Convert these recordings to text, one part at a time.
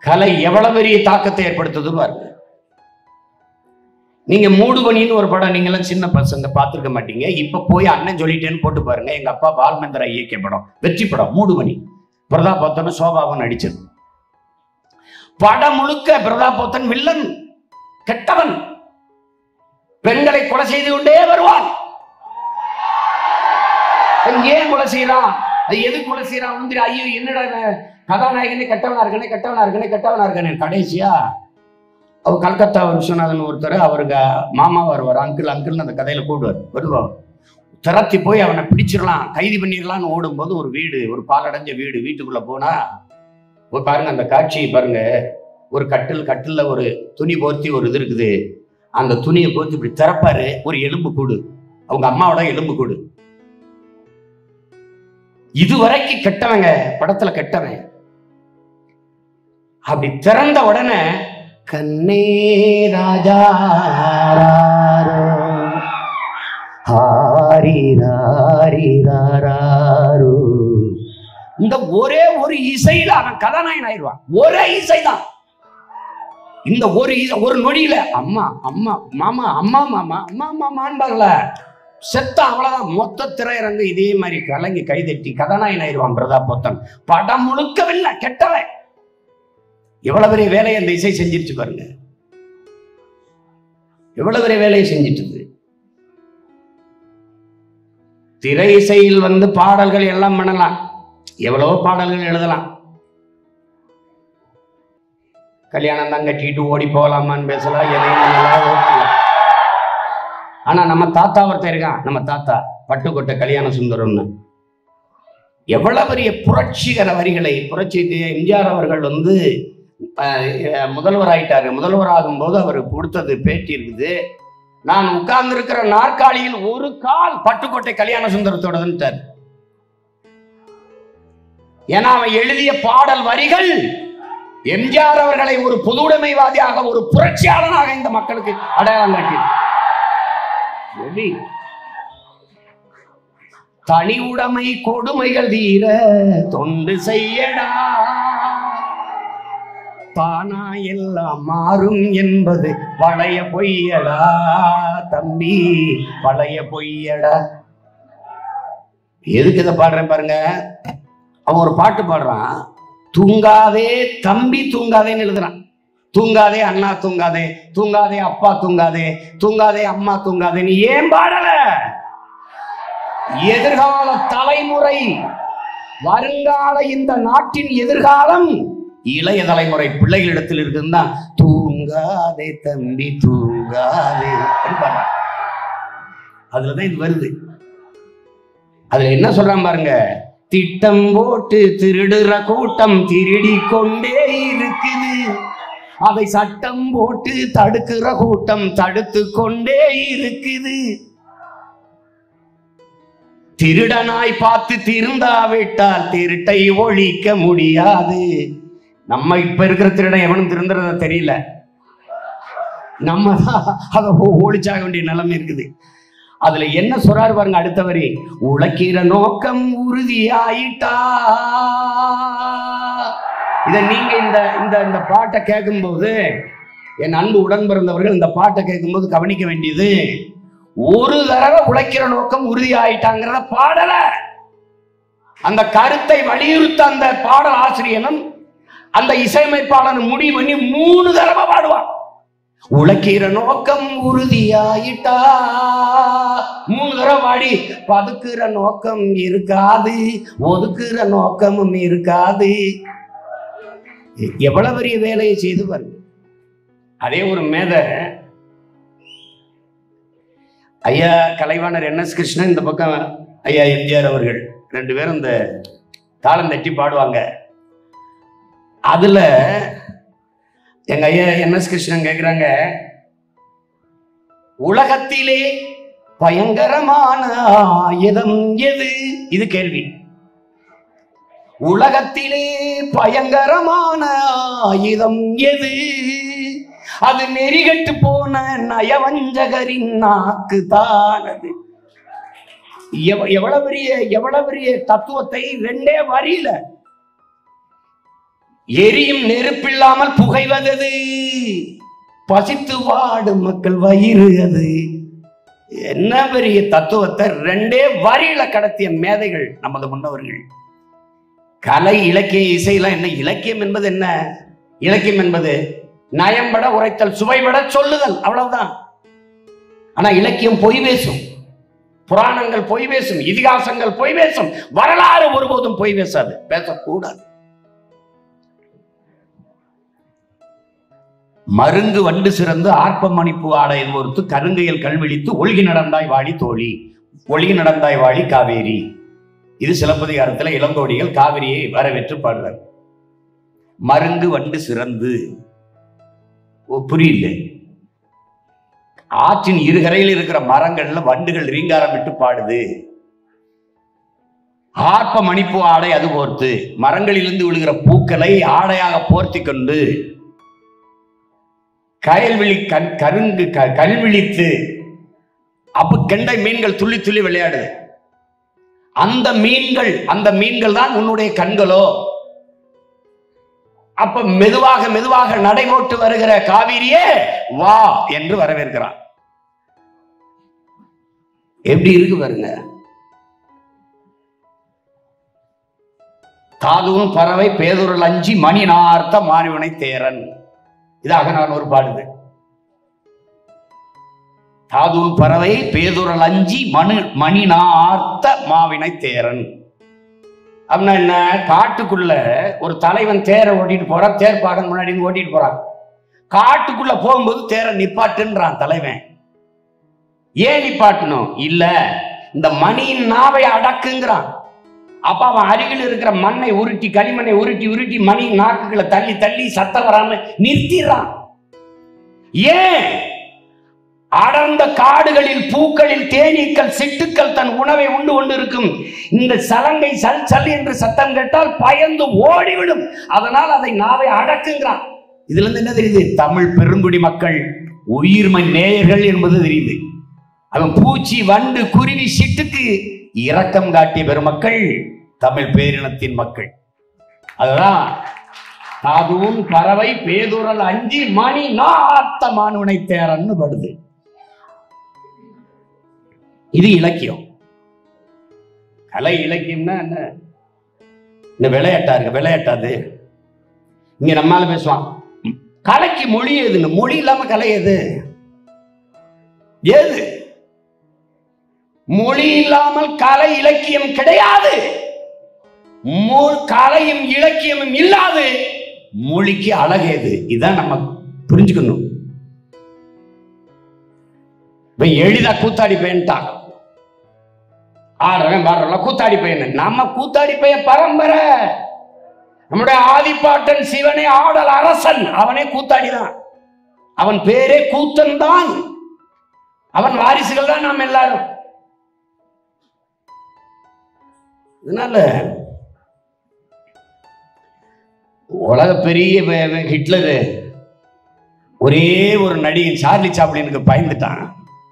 கலை எவ்வளவு பெரிய தாக்கத்தை ஏற்படுத்துது பாருங்க நீங்க மூடுபனின்னு ஒரு படம் நீங்க எல்லாம் சின்ன பசங்க பார்த்திருக்க மாட்டீங்க இப்ப போய் அண்ணன் சொல்லிட்டேன்னு போட்டு பாருங்க எங்க அப்பா பால்மந்திரா இயக்கிய படம் வெற்றி படம் மூடுபனி பிரதாபோத்தன் சோபாவன் நடிச்சது படம் முழுக்க பிரதாபோத்தன் வில்லன் கெட்டவன் பெண்களை கொலை செய்து கொண்டே வருவான் அவன் ஏன் கொலை செய்யறான் அது எது கொலை செய்யறான் வந்து ஐயோ என்னடா இவன் கதாநாயகனே கெட்டவனா இருக்கனே கெட்டவனா இருக்கனே கெட்டவனா இருக்கனே கடைசியா அவர் கல்கத்தா விஸ்வநாதன் ஒருத்தர் அவருக்கு மாமா வருவார் அங்கிள் அங்கிள் அந்த கதையில கூடுவார் வருவார் திரத்தி போய் அவனை பிடிச்சிடலாம் கைது பண்ணிடலாம்னு ஓடும்போது ஒரு வீடு ஒரு பாலடைஞ்ச வீடு வீட்டுக்குள்ள போனா ஒரு பாருங்க அந்த காட்சியை பாருங்க ஒரு கட்டில் கட்டில்ல ஒரு துணி போர்த்தி ஒரு இது இருக்குது அந்த துணியை போர்த்தி இப்படி திறப்பாரு ஒரு எலும்பு கூடு அவங்க அம்மாவோட எலும்பு கூடு இதுவரைக்கும் கெட்டவங்க படத்துல கெட்டவன் அப்படி திறந்த உடனே கண்ணே ராஜா ஹாரி ராரி ராரோ இந்த ஒரே ஒரு இசையில அவன் கதாநாயகன் ஆயிடுவான் ஒரே இசைதான் இந்த ஒரு இசை ஒரு நொடியில அம்மா அம்மா மாமா அம்மா மாமா அம்மா மாமான்பார்ல செத்த அவ்வளவுதான் மொத்த திரையரங்கு இதே மாதிரி கலங்கி கைதட்டி கதாநாயகன் ஆயிடுவான் பிரதாபோத்தன் படம் முழுக்கவில்லை கெட்டவன் எவ்வளவு பெரிய வேலையை அந்த இசை செஞ்சிருச்சு பாருங்க எவ்வளவு பெரிய வேலையை செஞ்சிட்டு திரை இசையில் வந்து பாடல்கள் எல்லாம் பண்ணலாம் எவ்வளவோ பாடல்கள் எழுதலாம் கல்யாணம் தான் கட்டிட்டு ஓடி போகலாமான்னு பேசலாம் எதையும் பண்ணலாம், ஓட்டலாம். ஆனா நம்ம தாத்தா ஒருத்தன் இருக்கான் நம்ம தாத்தா பட்டுக்கோட்டை கல்யாண சுந்தரம்னு எவ்வளவு பெரிய புரட்சிகர வரிகளை புரட்சி எம்ஜிஆர் அவர்கள் வந்து அஹ், முதல்வர் ஆயிட்டாரு முதல்வர் ஆகும்போது அவர் கொடுத்தது பேட்டி இருக்குது நான் உட்கார்ந்து இருக்கிற நாற்காலியில் ஒரு கால் பட்டுக்கோட்டை கல்யாண சுந்தரத்தோடதுன்ட்டார் ஏன்னா அவன் எழுதிய பாடல் வரிகள் எம்ஜிஆர் அவர்களை ஒரு பொதுவுடைமைவாதியாக ஒரு புரட்சியாளனாக இந்த மக்களுக்கு அடையாளம் காட்டி எப்படி தனி உடைமை கொடுமைகள் தீர தொண்டு செய்யடா தானா எல்லாம் மாறும் என்பது பழைய பொய்யடா தம்பி பழைய பொய்யடா எதுக்கு இதை பாடுறேன் பாருங்க அவன் ஒரு பாட்டு பாடுறான் தூங்காதே தம்பி தூங்காதேன்னு எழுதுறான் தூங்காதே அண்ணா தூங்காதே தூங்காதே அப்பா தூங்காதே தூங்காதே அம்மா தூங்காதே நீ ஏன் பாடல எதிர்கால தலைமுறை வருங்கால இந்த நாட்டின் எதிர்காலம் இளைய தலைமுறை பிள்ளைகளிடத்தில் இருக்குதுன்னா தூங்காதே தம்பி தூங்காதே அப்படின்னு பாடுறான். அதுலதான் இது வருது அதுல என்ன சொல்றான் பாருங்க திட்டம் போட்டு திருடுற கூட்டம் திருடி கொண்டே இருக்குது அதை சட்டம் போட்டு தடுக்கிற கூட்டம் தடுத்து கொண்டே இருக்குது திருடனாய் பார்த்து திருந்தாவிட்டால் திருட்டை ஒழிக்க முடியாது நம்ம இப்ப இருக்கிற திருடன் எவனும் திருந்துறத தெரியல நம்ம தான் அதை ஒ- ஒழிச்சாக வேண்டிய நிலைமை இருக்குது அதுல என்ன சொல்றாரு பாருங்க அடுத்த வரி உழைக்கிற நோக்கம் உறுதியாயிட்டா இத நீங்க இந்த இந்த இந்த பாட்டை கேட்கும்போது என் அன்பு உடன் பிறந்தவர்கள் இந்த பாட்டை கேட்கும்போது கவனிக்க வேண்டியது ஒரு தடவை உழைக்கிற நோக்கம் உறுதியாயிட்டாங்கிறத பாடல அந்த கருத்தை வலியுறுத்த அந்த பாடல் ஆசிரியனும் அந்த இசையமைப்பாளன் முடிவு பண்ணி மூணு தடவை பாடுவான் உழைக்கிற நோக்கம் உறுதியாயிட்டா மூணு தடவை பாடி பதுக்குற நோக்கம் இருக்காது ஒதுக்குற நோக்கமும் இருக்காது எ- எவ்வளவு பெரிய வேலையை செய்து பாருங்க அதே ஒரு மேத ஐயா கலைவாணர் என் எஸ் கிருஷ்ணன் இந்த பக்கம் ஐயா எம்ஜிஆர் அவர்கள் ரெண்டு பேரும் இந்த தாளம் தட்டி பாடுவாங்க அதுல எங்க ஐயா என் எஸ் கிருஷ்ணன் கேக்குறாங்க உலகத்திலே பயங்கரமான ஆயுதம் எது இது கேள்வி உலகத்திலே பயங்கரமான ஆயுதம் எது அது நெறிகட்டு போன நயவஞ்சகரின் நாக்கு தான் அது எவ- எவ்வளவு பெரிய எவ்வளவு பெரிய தத்துவத்தை ரெண்டே வரியில எரியும் நெருப்பில்லாமல் புகைவதது பசித்து வாடும் மக்கள் வயிறு அது என்ன பெரிய தத்துவத்தை ரெண்டே வரியில கடத்திய மேதைகள் நமது முன்னவர்கள் கலை இலக்கிய இசையெல்லாம் என்ன இலக்கியம் என்பது என்ன இலக்கியம் என்பது நயம்பட உரைத்தல் சுவைபட சொல்லுதல் அவ்வளவுதான் ஆனா இலக்கியம் பொய் பேசும் புராணங்கள் பொய் பேசும் இதிகாசங்கள் பொய் பேசும் வரலாறு ஒருபோதும் பொய் பேசாது பேசக்கூடாது மருங்கு வண்டு சிறந்து ஆர்ப்ப மணிப்பு ஆடையது ஒருத்து கருங்கையில் கல்விழித்து ஒழுகி நடந்தாய் வாழி தோழி ஒழுகி நடந்தாய் வாழி காவேரி இது சிலப்பதிகாரத்துல இளங்கோடிகள் காவிரியை வரவேற்று பாடுறார் மருங்கு வண்டு சிறந்து ஓ, புரியல ஆற்றின் இருகரையில் இருக்கிற மரங்கள்ல வண்டுகள் ரீங்காரம் விட்டு பாடுது ஆர்ப்ப மணிப்பு ஆடை அது போர்த்து மரங்களிலிருந்து விழுகிற பூக்களை ஆடையாக போர்த்தி கொண்டு கயல்விழி கண் கருங்கு க- கல்விழித்து அப்ப கெண்டை மீன்கள் துள்ளி துள்ளி விளையாடுது அந்த மீன்கள் அந்த மீன்கள் தான் உன்னுடைய கண்களோ அப்ப மெதுவாக மெதுவாக நடைபோட்டு வருகிற காவிரியே வா என்று வரவேற்கிறான் எப்படி இருக்கு பாருங்க தாதுவும் பறவை பேதுரல் அஞ்சி மணி நார்த்த மாறிவனை தேரன் இதாக நான் ஒரு பாடுது தாதுவும் பறவை பேதுரல் அஞ்சி மணு மணி நார்த்த மாவினை தேரன் அப்படின்னா என்ன காட்டுக்குள்ள ஒரு தலைவன் தேரை ஓட்டிட்டு போறான் தேர் பாகன் முன்னாடி இருந்து ஓட்டிட்டு போறான் காட்டுக்குள்ள போகும்போது தேரை நிப்பாட்டுன்றான் தலைவன் ஏன் நிப்பாட்டணும் இல்ல இந்த மணியின் நாவை அடக்குங்கிறான் அப்ப அவன் அருகில் இருக்கிற மண்ணை உருட்டி களிமண்ணை உருட்டி உருட்டி மணி நாக்குகளை தள்ளி தள்ளி சத்தம் வராம நிறுத்திடுறான் ஏன் அடர்ந்த காடுகளில் பூக்களில் தேனீக்கள் சிட்டுக்கள் தன் உணவை உண்டு கொண்டு இருக்கும் இந்த சலங்கை சல் சல் என்று சத்தம் கேட்டால் பயந்து ஓடிவிடும் அதனால் அதை நாவை அடக்குங்கிறான் இதுல இருந்து என்ன தெரியுது தமிழ் பெருங்குடி மக்கள் உயிர்மை நேயர்கள் என்பது தெரியுது அவன் பூச்சி வண்டு குருவி சிட்டுக்கு இரக்கம் காட்டிய பெருமக்கள் தமிழ் பேரினத்தின் மக்கள் அதுதான் அதுவும் பறவை பேதுரல் அஞ்சி மணி நாத்த மானுனை தேரன்னு படுது இது இலக்கியம் கலை இலக்கியம்னா என்ன இந்த விளையாட்டா இருக்கு விளையாட்டாது இங்க நம்மால பேசுவான் ம், கலைக்கு மொழி எதுன்னு மொழி இல்லாம கலை எது ஏது மொழி இல்லாமல் கலை இலக்கியம் கிடையாது மொ- கலையும் இலக்கியமும் இல்லாது மொழிக்கு அழகேது இதான் நம்ம புரிஞ்சுக்கணும் இவன் எளிதா கூத்தாடி பையன்ட்டான் ஆடுறவன் பாடுறவன் கூத்தாடி பையன் நம்ம கூத்தாடி பையன் பரம்பரை நம்முடைய ஆதிப்பாட்டன் சிவனே ஆடல் அரசன் அவனே கூத்தாடிதான் அவன் பேரே கூத்தன் தான் அவன் வாரிசுகள் தான் நாம் எல்லாரும் அதனால உலக பெரிய வே- வே- ஹிட்லரு ஒரே ஒரு நடிகன் சார்லி சாப்ளினுக்கு பயந்துட்டான்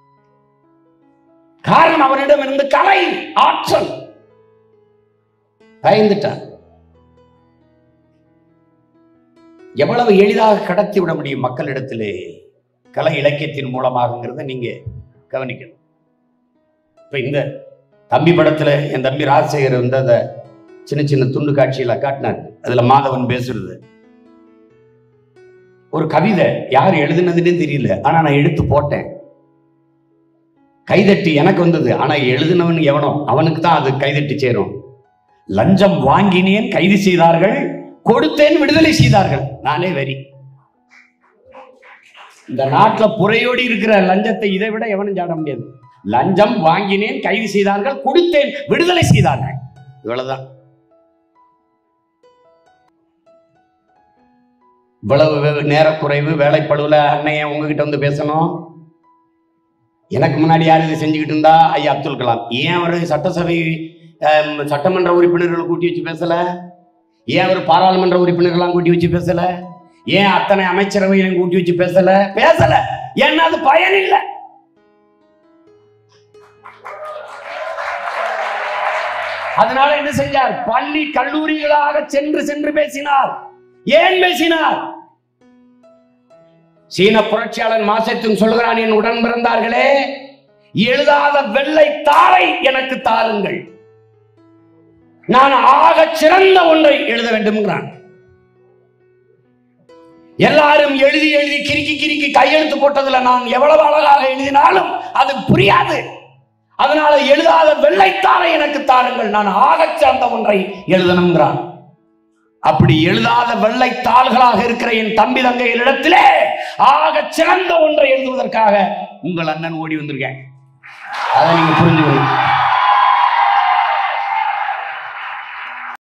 காரணம் அவனிடம் இருந்து கலை ஆற்றல் பயந்துட்டான் எவ்வளவு எளிதாக கடத்தி விட முடியும் மக்களிடத்திலே கலை இலக்கியத்தின் மூலமாகங்கிறத நீங்க கவனிக்கணும் இப்ப இந்த தம்பி படத்துல என் தம்பி ராஜசேகர் வந்து அந்த சின்ன சின்ன துண்டு காட்சியில காட்டினார் அதுல மாதவன் பேசுறது ஒரு கவிதை யார் எழுதுனதுன்னே தெரியல ஆனா நான் எடுத்து போட்டேன் கைதட்டி எனக்கு வந்தது ஆனா எழுதினவன் எவனோ அவனுக்கு தான் அது கைதட்டி சேரும் லஞ்சம் வாங்கினேன் கைது செய்தார்கள் கொடுத்தேன் விடுதலை செய்தார்கள் நானே வரி இந்த நாட்டுல புறையோடி இருக்கிற லஞ்சத்தை இதை விட எவனும் சாட முடியாது லஞ்சம் வாங்கினேன் கைது செய்தார்கள் கொடுத்தேன் விடுதலை செய்தார்கள் இவ்வளவுதான் இவ்வளவு வே- நேரக்குறைவு வேலைப்பழுவுல அன்னைய உங்ககிட்ட வந்து பேசணும் எனக்கு முன்னாடி யார் இதை செஞ்சுக்கிட்டு இருந்தா ஐயா அப்துல் கலாம் ஏன் அவர் சட்டசபை அஹ், சட்டமன்ற உறுப்பினர்களை கூட்டி வச்சு பேசல ஏன் அவர் பாராளுமன்ற உறுப்பினர்கள்லாம் கூட்டி வச்சு பேசல ஏன் அத்தனை அமைச்சரவைகளையும் கூட்டி வச்சு பேசல பேசல ஏன்னா அது பயன் இல்லை அதனால என்ன செஞ்சார் பள்ளி கல்லூரிகளாக சென்று சென்று பேசினார் ஏன் பேசினார் சீன புரட்சியாளன் மாசத்தும் சொல்கிறான் என் உடன் பிறந்தார்களே எழுதாத வெள்ளை தாளை எனக்கு தாருங்கள் நான் ஆகச் சிறந்த ஒன்றை எழுத வேண்டும்ங்கிறான் எல்லாரும் எழுதி எழுதி கிறுக்கி கிறுக்கி கையெழுத்து போட்டதுல நான் எவ்வளவு அழகாக எழுதினாலும் அது புரியாது அதனால எழுதாத வெள்ளைத்தாளை எனக்கு தாருங்கள் நான் ஆகச் சிறந்த ஒன்றை எழுதணுங்கிறான் அப்படி எழுதாத வெள்ளை தாள்களாக இருக்கிற என் தம்பி தங்கைகளிடத்திலே ஆகச் சிறந்த ஒன்றை எழுதுவதற்காக உங்கள் அண்ணன் ஓடி வந்திருக்கேன் அதை நீங்க புரிஞ்சுக்கணும்